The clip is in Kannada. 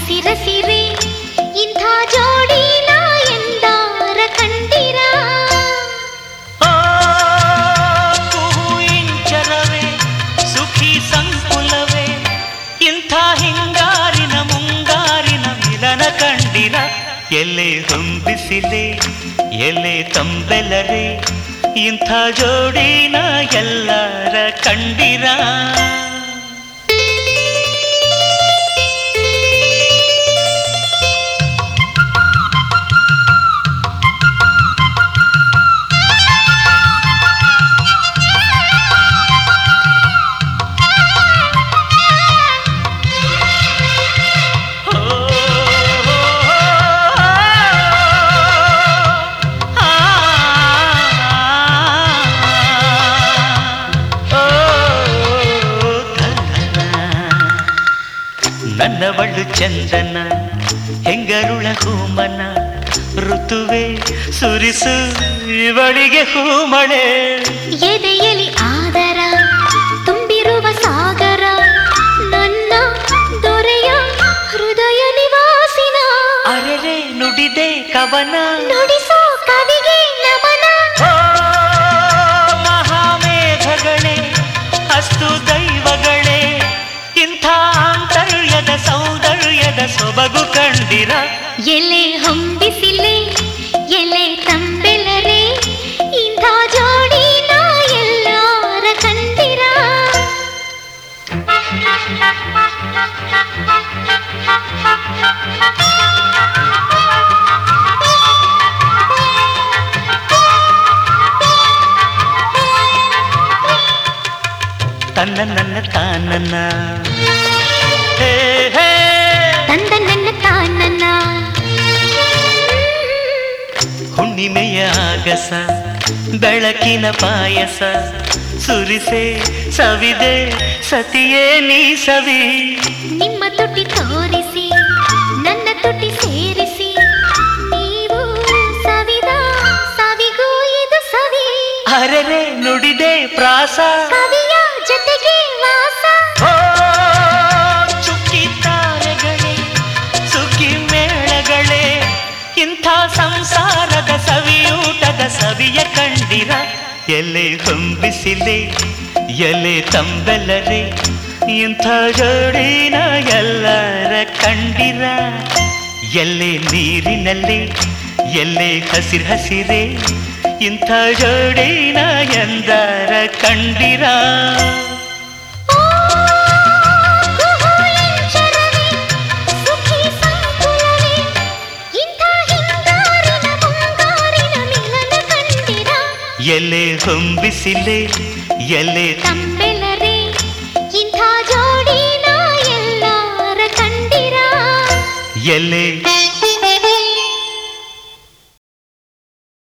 ಹಸಿರಸಿರೆ ಇಂಥ ಜೋಡಿನ ಎಂದಾರ ಕಂಡಿರ ಆ ಕುಹು ಇಂಚರವೇ ಸುಖಿ ಸಂಕುಲವೇ ಇಂಥ ಹಿಂಗಾರಿನ ಮುಂಗಾರಿನ ಮಿಲನ ಕಂಡಿರ ಎಲೆ ಹೊಂಬಿಸಿಲೆ ಎಲೆ ತಂಬೆಲರೆ ಇಂಥ ಜೋಡಿನ ಎಲ್ಲರ ಕಂಡಿರ ನನ್ನವಳು ಚಂದನ ಹೆಂಗರುಳ ಹೂಮನ ಋತುವೆ ಸುರಿಸು ಇವಳಿಗೆ ಹೂಮಳೆ ಎದೆಯಲಿ ಆದರ ತುಂಬಿರುವ ಸಾಗರ ನನ್ನ ದೊರೆಯ ಹೃದಯ ನಿವಾಸಿನ ಅರೆರೆ ನುಡಿದೆ ಕವನ ನುಡಿಸೋ ಕವಿಗೆ ನಮನ ಓ ಮಹಾಮೇಘಗಳೇ ಅಸ್ತು ದೈವಗಳೇ ಇಂಥ ಆಂತರ್ಯದ ಸೌಂದರ್ಯದ ಸೊಬಗು ಕಂಡಿರ ಎಲೆ ಹೊಂಬಿಸಿಲೆ ಎಲೆ ತಂಬೆಲರೆ ಇಂಥ ಜೋಡಿನ ಎಲ್ಲಾರ ಕಂದಿರ ತನ್ನ ನನ್ನ ತಾನನ್ನ ಹೇ ಹೇ ತಂದ ನನ್ನ ತಾನನ್ನ ಹುಣ್ಣಿಮೆಯ ಆಗಸ ಬೆಳಕಿನ ಪಾಯಸ ಸುರಿಸೆ ಸವಿದೆ ಸತಿಯೇ ನೀ ಸವಿ ನಿಮ್ಮ ತುಟಿ ತೋರಿಸಿ ನನ್ನ ತುಟಿ ಸೇರಿಸಿ ನೀವು ಸವಿದ ಸವಿಗೂ ಇದು ಸವಿ ಅರೆರೆ ನುಡಿದೆ ಪ್ರಾಸ ಕವಿಯ ಜೊತೆಗೆ ವಾಸ ಓ ಚುಕ್ಕಿ ತಾರೆಗಳೇ ಸುಖಿ ಮೇಳಗಳೇ ಇಂಥ ಸಂಸಾರದ ಸವಿಯೂಟದ ಸವಿಯ ಕಂಡಿರ ಎಲೆ ಹೊಂಬಿಸಿಲೆ ಎಲೆ ತಂಬೆಲರೆ ಇಂಥ ಜೋಡಿನ ಎಲ್ಲರ ಕಂಡಿರ ಎಲ್ಲೆ ನೀರಿನಲ್ಲಿ ಎಲ್ಲೆ ಹಸಿರು ಹಸಿರೆ ಇಂಥ ಜೋಡಿನ ಎಂದರ ಕಂಡಿರ ಕುಹುಲಿಂಚರವೇ, ಸುಖಿ ಸಂಕುಲವೇ, ಇಂಥ ಹಿಂಗಾರಿನ ಮುಂಗಾರಿನ ಮಿಲನ ಕಂಡಿರ ಎಲೆ ಹೊಂಬಿಸಿಲೆ ಎಲೆ ತಂಬೆಲರೆ ಇಂಥ ಜೋಡಿನ ಎಲ್ಲಾರ ಕಂಡಿರ ಎಲೆ